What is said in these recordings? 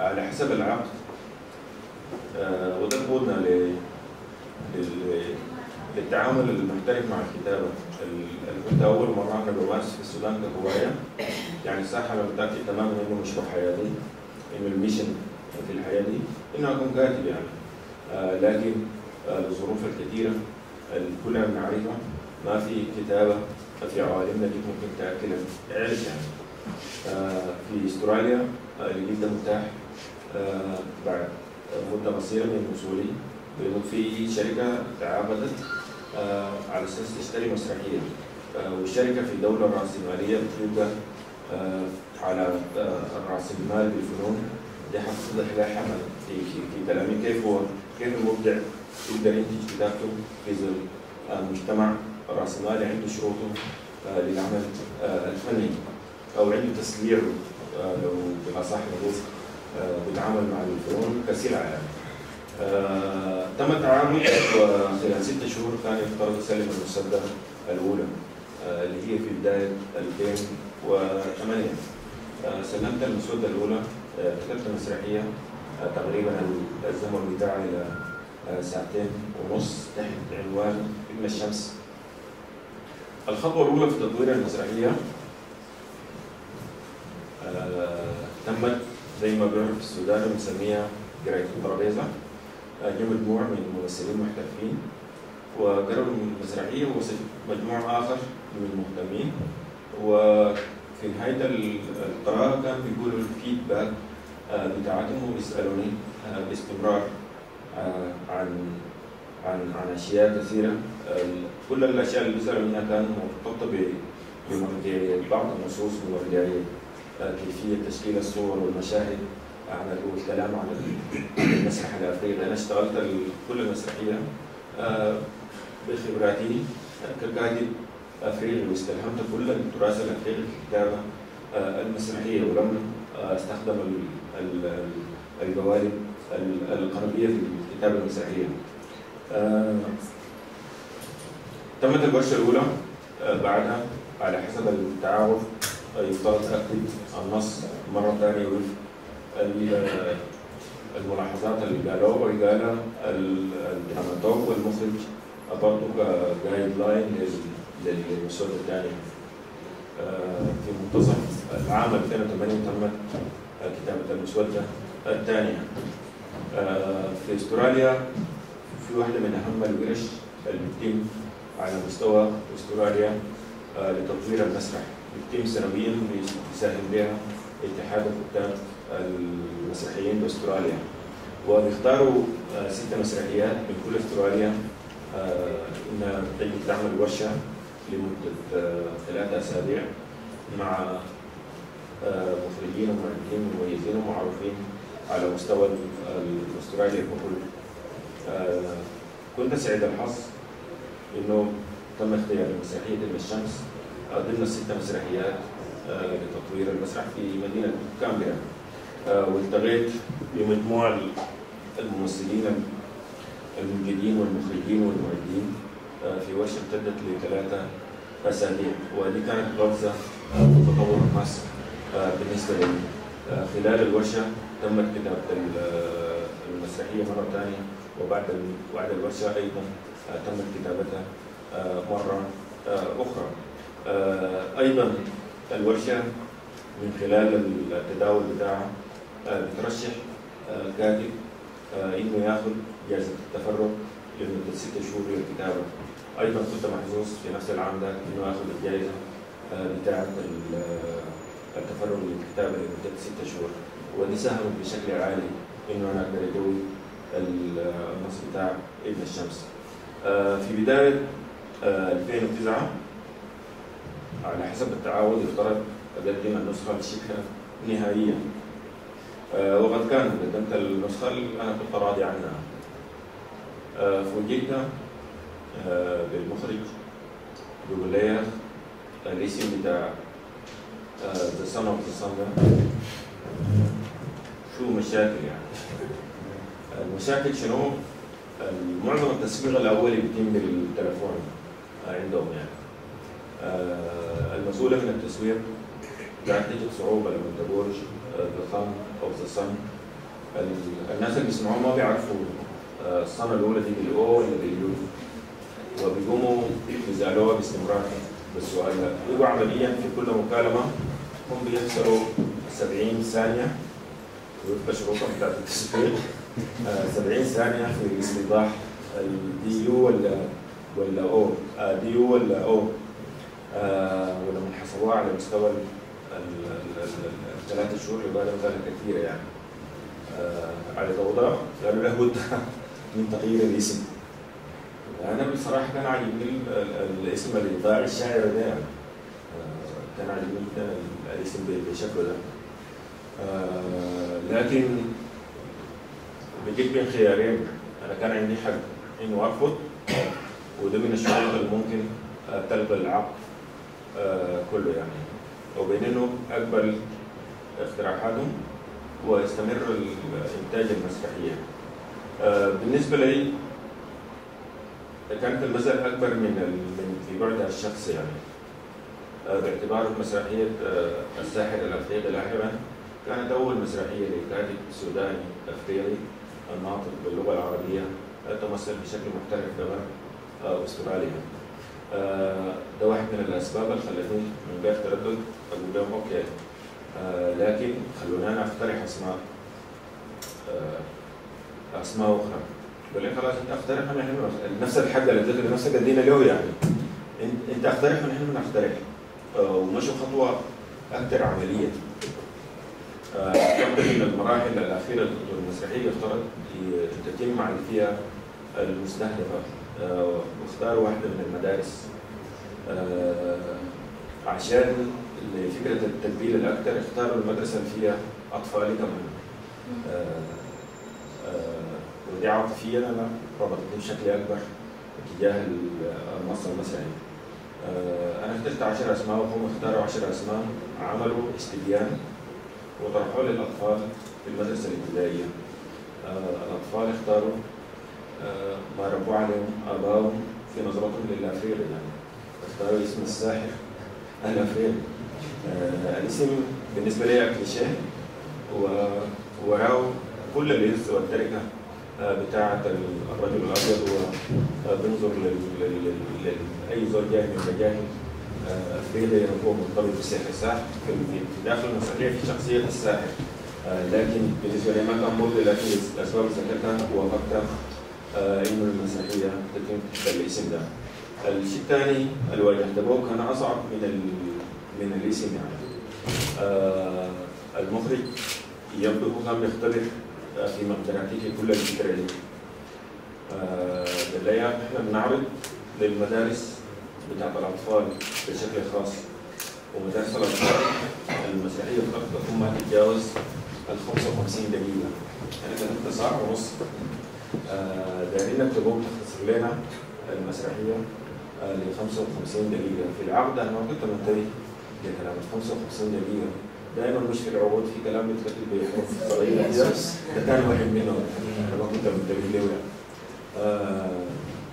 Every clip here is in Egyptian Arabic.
على حسب العقد آه، وده قودنا ل- لل- للتعامل المحترف مع الكتابة ال- اللي كنت أول مرة أنا بمارس في السودان كهواية يعني ساحة أنا متأكد تماما إنه مشروع حياتي إنه الميشن في الحياة دي إنه أكون كاتب يعني آه، لكن آه، الظروف الكثيرة اللي كلنا بنعرفها ما في كتابة في عوالمنا دي ممكن تأكل العيش يعني آه، في استراليا آه، لقيت ده متاح آه، بعد مدة قصيرة من وصولي بأنه في شركة تعاقدت آه، على أساس تشتري مسرحية آه، والشركة في دولة رأسمالية بتبقى آه، على آه، رأس المال بالفنون دي حتوضح لها حمل في في في كلامي كيف هو كيف المبدع يقدر ينتج كتابته في ظل آه، مجتمع رأسمالي عنده شروطه آه، للعمل آه، الفني أو عنده تسليع آه، لو بالأصح نقول آه، بيتعامل مع الفنون كسلعة يعني. آه، تم التعامل وخلال ست شهور كان يفترض يسلم المسدة الأولى آه، اللي هي في بداية 2008 آه، سلمت المسودة الأولى آه، كتبت مسرحية آه، تقريبا الزمن بتاعي إلى آه، ساعتين ونص تحت عنوان ابن الشمس الخطوة الأولى في تطوير المسرحية آه، تمت زي ما بيعرف في السودان بنسميها قراية الترابيزة آه، جاء مجموعة من ممثلين محترفين وقرروا المسرحية ووصل مجموعة آخر من المهتمين وفي نهاية ال- القراءة كان بيقولوا الفيدباك آه، بتاعتهم وبيسألوني آه، باستمرار آه، عن عن عن أشياء كثيرة ال- كل الأشياء اللي بيسألوا منها كان مرتبطة ب- بمرجعية بعض النصوص بمرجعية آه، كيفية تشكيل الصور والمشاهد عن والكلام عن ال- المسرح الافريقي انا اشتغلت ال- كل المسرحيه آه، بخبراتي ككاتب افريقي واستلهمت كل التراث الافريقي في الكتابه آه، المسرحيه ولم آه، استخدم ال- ال- ال- الجوانب ال- الغربيه في الكتابه المسرحيه. آه، تمت الورشه الاولى آه، بعدها على حسب التعارف آه، يفترض اكتب النص مره ثانيه وفق ال- الملاحظات اللي قالوها وقالها ال- الدراماتورج والمخرج برضه كجايد لاين للمسود الثاني في منتصف العام 2008 تمت كتابة المسودة الثانية آه، في استراليا في واحدة من أهم الورش اللي بتتم على مستوى استراليا آه، لتطوير المسرح بتتم سنويا بيساهم بها اتحاد الكتاب المسرحيين باستراليا وبيختاروا آه، ست مسرحيات من كل استراليا آه، انها تجي تعمل ورشه لمده آه، ثلاثة اسابيع مع آه، مخرجين ومعدين مميزين ومعروفين على مستوى ال- الاسترالي ككل. آه، كنت سعيد الحظ انه تم اختيار مسرحيه ابن الشمس آه، ضمن الست مسرحيات آه، لتطوير المسرح في مدينه كامبرا آه، والتقيت بمجموعه الممثلين المنجدين والمخرجين والمعدين آه، في ورشه امتدت لثلاثه اسابيع ودي كانت غرزه آه، في تطور مصر آه، بالنسبه لي آه، خلال الورشه تمت كتابه ال- آه، المسرحيه مره ثانيه وبعد ال- بعد الورشه ايضا آه، تمت كتابتها آه، مره آه، اخرى آه، ايضا الورشه من خلال التداول بتاعها آه، بترشح آه، كاتب آه، انه ياخذ جائزه التفرغ لمده ست شهور للكتابه. ايضا كنت محظوظ في نفس العام ده انه اخذ الجائزه آه، بتاعه ال- آه، التفرغ للكتابه لمده ست شهور ودي ساهمت بشكل عالي انه انا اقدر اجوي ال- آه، النص بتاع ابن الشمس. آه، في بدايه آه، 2009 على حسب التعاون يفترض اقدم النسخه الشبه نهائيه آه، وقد كان قدمت النسخه اللي انا كنت راضي عنها آه، فوجئت آه، بالمخرج بيقول لي يا أخ، الاسم بتاع ذا سون اوف ذا سون شو مشاكل يعني المشاكل شنو؟ معظم التسويق الاولي بيتم بالتلفون آه، عندهم يعني آه، المسؤوله من التسويق قاعد تجد صعوبه لما تقول ذا ثان او ذا سن ال- الناس اللي بيسمعوه ما بيعرفوا آه، السنه الاولى دي بالاو ولا باليو وبيقوموا يزالوها باستمرار بالسؤال ده يبقوا عمليا في كل مكالمه هم بيخسروا 70 ثانيه وفق شروطهم بتاعت التسجيل آه، 70 ثانيه في الاستيضاح الدي يو ولا ولا او آه، دي يو ولا او آه، ولما حسبوها على مستوى ال- ال- ال- ال- الثلاث شهور اللي بعدهم كانت كثيره يعني آه، على ضوضاء قالوا له بد من تغيير الاسم انا بصراحه كان عاجبني ال- ال- الاسم الايطالي الشاعر ده يعني آه، كان عاجبني جدا ال- الاسم ب- بالشكل ده آه، لكن بجيت بين خيارين انا كان عندي حق انه ارفض وده من الشروط اللي ممكن آه، تلغي العقد آه، كله يعني وبين انه اقبل اقتراحاتهم واستمر الانتاج المسرحيه آه، بالنسبه لي كانت المسألة أكبر من ال- من في بعدها الشخصي يعني آه، باعتبار مسرحية آه، الساحر الأفريقي لاحقا كانت أول مسرحية لكاتب سوداني أفريقي الناطق باللغة العربية آه، تمثل بشكل محترف كمان آه، أستراليا آه، ده واحد من الأسباب اللي خلتني من غير تردد أقول لهم أوكي آه، لكن خلونا أنا أقترح أسماء آه، أسماء أخرى قال لي خلاص أنت اقترح ونحن نفس الحق اللي اديته لنفسك ادينا له يعني أنت- أنت اقترح ونحن نقترح آه، ومشوا خطوة أكثر عملية آه، واحدة من المراحل الأخيرة المسرحية افترض ي- تتم على فيها المستهدفة آه، واختاروا واحدة من المدارس آه، عشان فكرة التقبيل الأكثر اختاروا المدرسة اللي فيها أطفال كمان آه، آه، ودي عاطفيا أنا ربطتني بشكل أكبر تجاه ال- النص المسرحي آه، أنا اخترت عشر أسماء وهم اختاروا عشر أسماء عملوا استبيان وطرحوه للأطفال في المدرسة الابتدائية آه، الأطفال اختاروا آه، ما ربوا عليهم آبائهم في نظرتهم للأفريقي يعني اختاروا اسم الساحر الأفريقي آه، الاسم بالنسبة لي كليشيه ووراه كل الإرث والتركة آه، بتاعة الرجل الأبيض وبنظر لأي زوج جاي من مجال آه، أفريقيا هو مرتبط بسحر الساحر في في داخل المسرحية في شخصية الساحر آه، لكن بالنسبة لي ما كان مرضي لكن الأسباب اللي ذكرتها وافقتها آه، إنه المسرحية تتم تحت الاسم ده. الشيء الثاني اللي واجهته كان أصعب من ال... من الاسم يعني. آه، المخرج يبدو هو كان بيختبر آه، في مقدراتك كل الفكرة دي. آه، قال لي احنا بنعرض للمدارس بتاعت الأطفال بشكل خاص ومدارس الأطفال المسرحية فقط تكون ما تتجاوز ال 55 دقيقة يعني كانت ساعة ونص آه، دايرين نكتبوه تختصر لنا المسرحية ل 55 دقيقة في العقد أنا ما كنت منتبه لكلام ال 55 دقيقة دائما مش في العقود في كلام بيتكتب بحروف صغيرة كده ده كان واحد منهم أنا ما كنت منتبه له يعني. آه،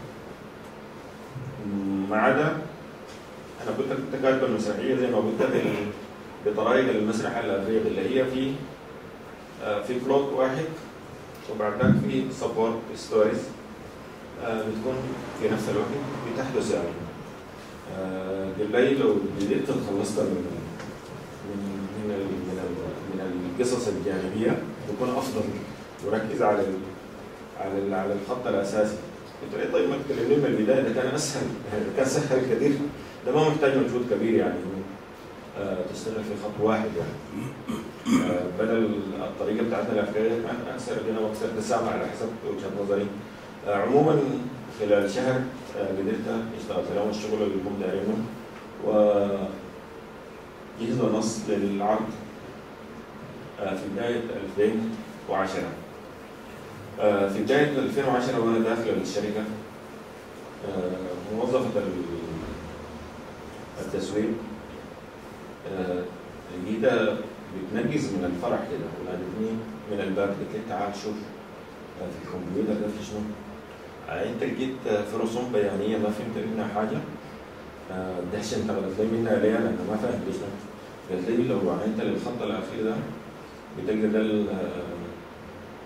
ما عدا انا قلت لك كاتب المسرحيه زي ما قلت بال- بطرائق المسرح الافريقي اللي هي في آه، في بلوت واحد وبعد ذاك في سبورت ستوريز بتكون في نفس الوقت بتحدث يعني آه، بالليل لو بديت خلصت من من من ال- من ال- من القصص الجانبيه بكون افضل وركز على ال- على ال- على الخط الاساسي قلت له طيب ما تكلمني من البدايه ده كان اسهل يعني كان سهل كثير ده ما محتاج مجهود كبير يعني إنه، آه، تشتغل في خط واحد يعني آه، بدل الطريقه بتاعتنا الافكاريه كان اكثر بنا واكثر تسامح على حسب وجهه نظري آه، عموما خلال شهر آه، قدرت اشتغلت لهم الشغل اللي هم دايرينه و جهزوا نص للعرض آه، في بدايه 2010 آه، في بداية 2010 وأنا داخل الشركة آه، موظفة ال- التسويق آه، لقيتها بتنجز من الفرح كده ونادتني من الباب قلت لي تعال شوف آه، في الكمبيوتر ده في شنو آه، انت لقيت آه، في رسوم بيانيه ما فهمت منها حاجه آه، الدهشه انت غلطت لي منها ليه انا أنا ما فاهم ليش قالت لي لو عينت للخط الاخير ده بتلقى ده ال- آه،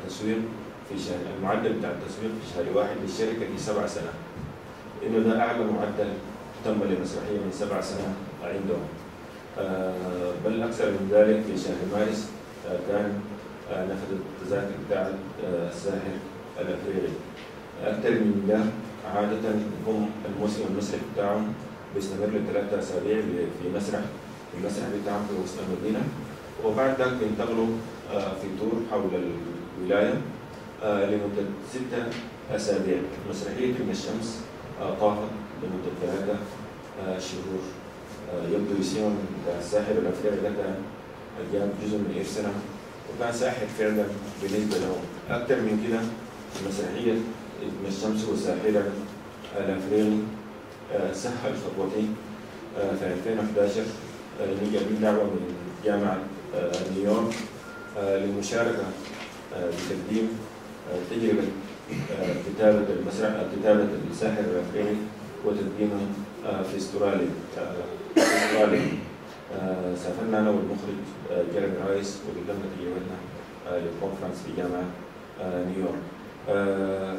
التسويق في شهر المعدل بتاع التسويق في شهر واحد للشركة دي سبع سنوات إنه ده أعلى معدل تم لمسرحية من سبع سنوات عندهم آه، بل أكثر من ذلك في شهر مارس آه، كان آه، نفذ التذاكر بتاع آه، الساحر الأفريقي أكثر من ده عادة هم الموسم المسرحي بتاعهم بيستمر لثلاثة أسابيع في مسرح في المسرح بتاعهم في وسط المدينة وبعد ذلك بينتقلوا آه، في تور حول الولاية آه، لمدة ستة أسابيع مسرحية ابن الشمس آه، طافت لمدة ثلاثة آه، شهور آه، يبدو يسيون الساحر الأفريقي ده كان جاب جزء من إرسنا وكان ساحر فعلا بالنسبة لهم أكثر من كده مسرحية ابن الشمس والساحرة الأفريقي آه، سهل خطوتي آه، في 2011 آه، نجا لي دعوة من جامعة آه، نيويورك آه، للمشاركة آه، بتقديم آه، تجربة آه، كتابة المسرح آه، كتابة الساحر الأفريقي وتقديمه آه، في استراليا آه، في استراليا آه، سافرنا أنا والمخرج آه، جيرمي رايس وقدمنا تجربتنا آه، للكونفرنس في جامعة آه، نيويورك آه،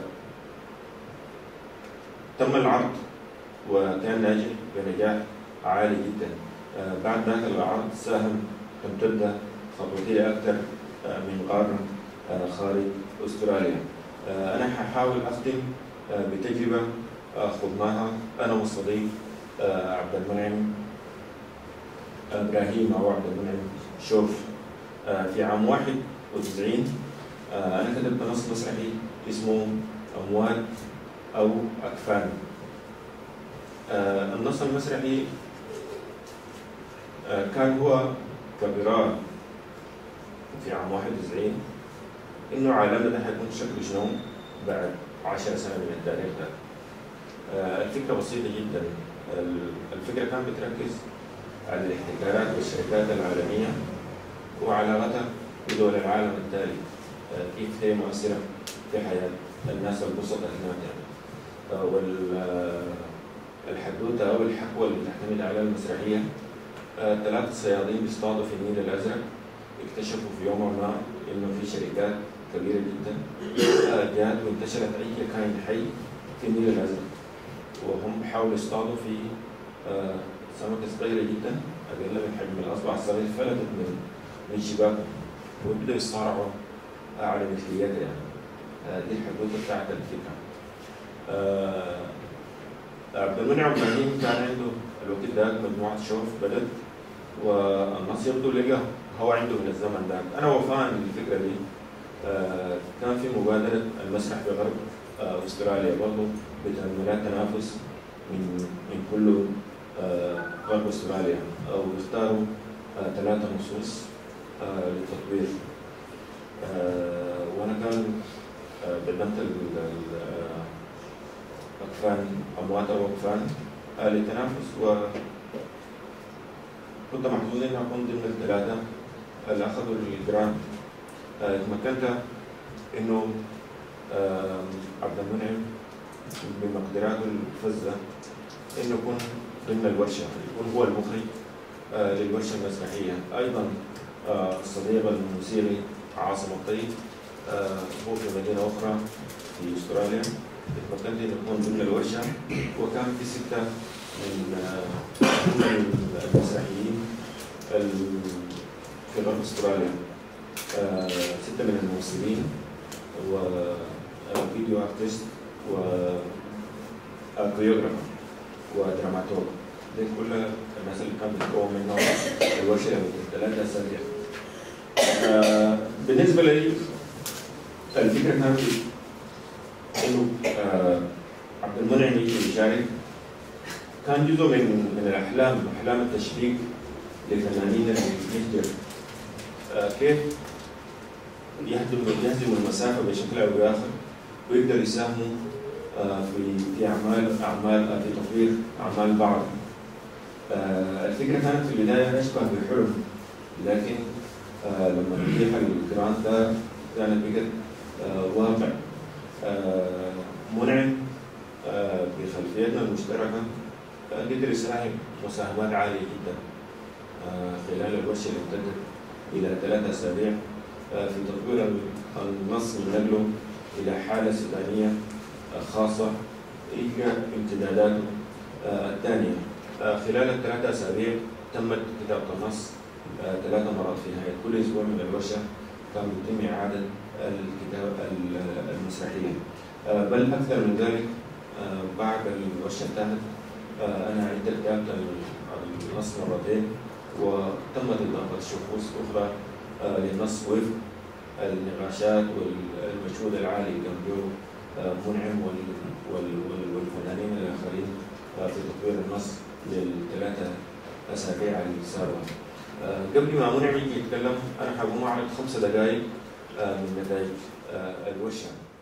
تم العرض وكان ناجح بنجاح عالي جدا آه، بعد ذاك العرض ساهم تمتد خطوتي أكثر آه، من قارة آه، خارج أستراليا آه، أنا ححاول أختم آه، بتجربة آه، خضناها أنا والصديق آه، عبد المنعم إبراهيم أو عبد المنعم شوف آه، في عام 91 آه، أنا كتبت نص مسرحي اسمه أموات أو أكفان آه، النص المسرحي آه، كان هو كقراءة في عام 91 إنه عالمنا ده حيكون شكله شنو بعد 10 سنة من التاريخ ده آه، الفكرة بسيطة جدا ال- الفكرة كانت بتركز على الاحتكارات والشركات العالمية وعلاقتها بدول العالم التالي آه، كيف هي مؤثرة في حياة الناس البسطاء هناك يعني والحدوتة أو الحكوى اللي تعتمد على المسرحية آه، ثلاثة صيادين بيصطادوا في النيل الأزرق اكتشفوا في يوم ما إنه في شركات كبيرة جدا آه، جات وانتشرت أي كائن حي في النيل الأزرق وهم حاولوا يصطادوا في آه، سمكة صغيرة جدا أقل من حجم الأصبع الصغير فلتت من من شباكهم وبدأوا يصارعوا آه، على مثليتها يعني آه، دي الحدوتة بتاعت الفكرة آه، عبد المنعم ابراهيم كان عنده الوقت ده مجموعة شوف بدت والنص يبدو لقى هو عنده من الزمن ده أنا وفاء للفكرة دي آه، كان في مبادرة المسرح في غرب آه، أستراليا برضه بتعمل تنافس من من كل آه، غرب أستراليا أو بيختاروا آه، ثلاثة نصوص آه، للتطوير آه، وأنا كان آه، قدمت ال- ال- آه، أكفان أموات أو أكفان آه، للتنافس و كنت محظوظ إني أكون ضمن الثلاثة اللي أخذوا الجراند آه، تمكنت إنه آه، عبد المنعم بمقدراته الفذة إنه يكون ضمن الورشة يكون هو المخرج آه، للورشة المسرحية أيضا آه، الصديق الموسيقي عاصم الطيب آه، هو في مدينة أخرى في أستراليا تمكنت إن يكون ضمن الورشة وكان في ستة من آه، من المسرحيين ال- في غرب أستراليا آه، ستة من الممثلين وفيديو ارتست و كوريوغرافر ودراماتورج دي كل الناس اللي كانت بتقوم منهم الورشه لمده ثلاثة اسابيع. آه، بالنسبه لي الفكره كانت انه آه، عبد المنعم يجي يشارك كان جزء من من الاحلام احلام التشبيك للفنانين المهجر آه، كيف يهدم يهزم المسافه بشكل او باخر ويقدر يساهموا آه، في في اعمال اعمال آه، في تطوير اعمال بعض. آه، الفكره كانت في البدايه اشبه بحلم لكن آه، لما اتيح الجراند ده كانت بقت آه، واقع. آه، منعم آه، بخلفيتنا المشتركه آه، قدر يساهم مساهمات عاليه جدا آه، خلال الورشه اللي امتدت الى ثلاثة اسابيع آه، في تطوير النص من نقله إلى حالة سودانية آه، خاصة هي امتداداته آه، الثانية آه، خلال الثلاثة أسابيع تمت كتابة النص آه، ثلاث مرات في نهاية كل أسبوع من الورشة كان يتم إعادة الكتاب ال- المسرحية آه، بل أكثر من ذلك آه، بعد الورشة انتهت آه، أنا عدت كتابة ال- النص مرتين وتمت إضافة شخوص أخرى آه، للنص وفق النقاشات والمجهود العالي اللي قام به آه، منعم وال- وال- وال- والفنانين الآخرين آه، في تطوير النص للثلاثة أسابيع السابقة. آه، قبل ما منعم يجي يتكلم أنا حقوم أعرض خمسة دقائق آه، من نتائج آه، الورشة.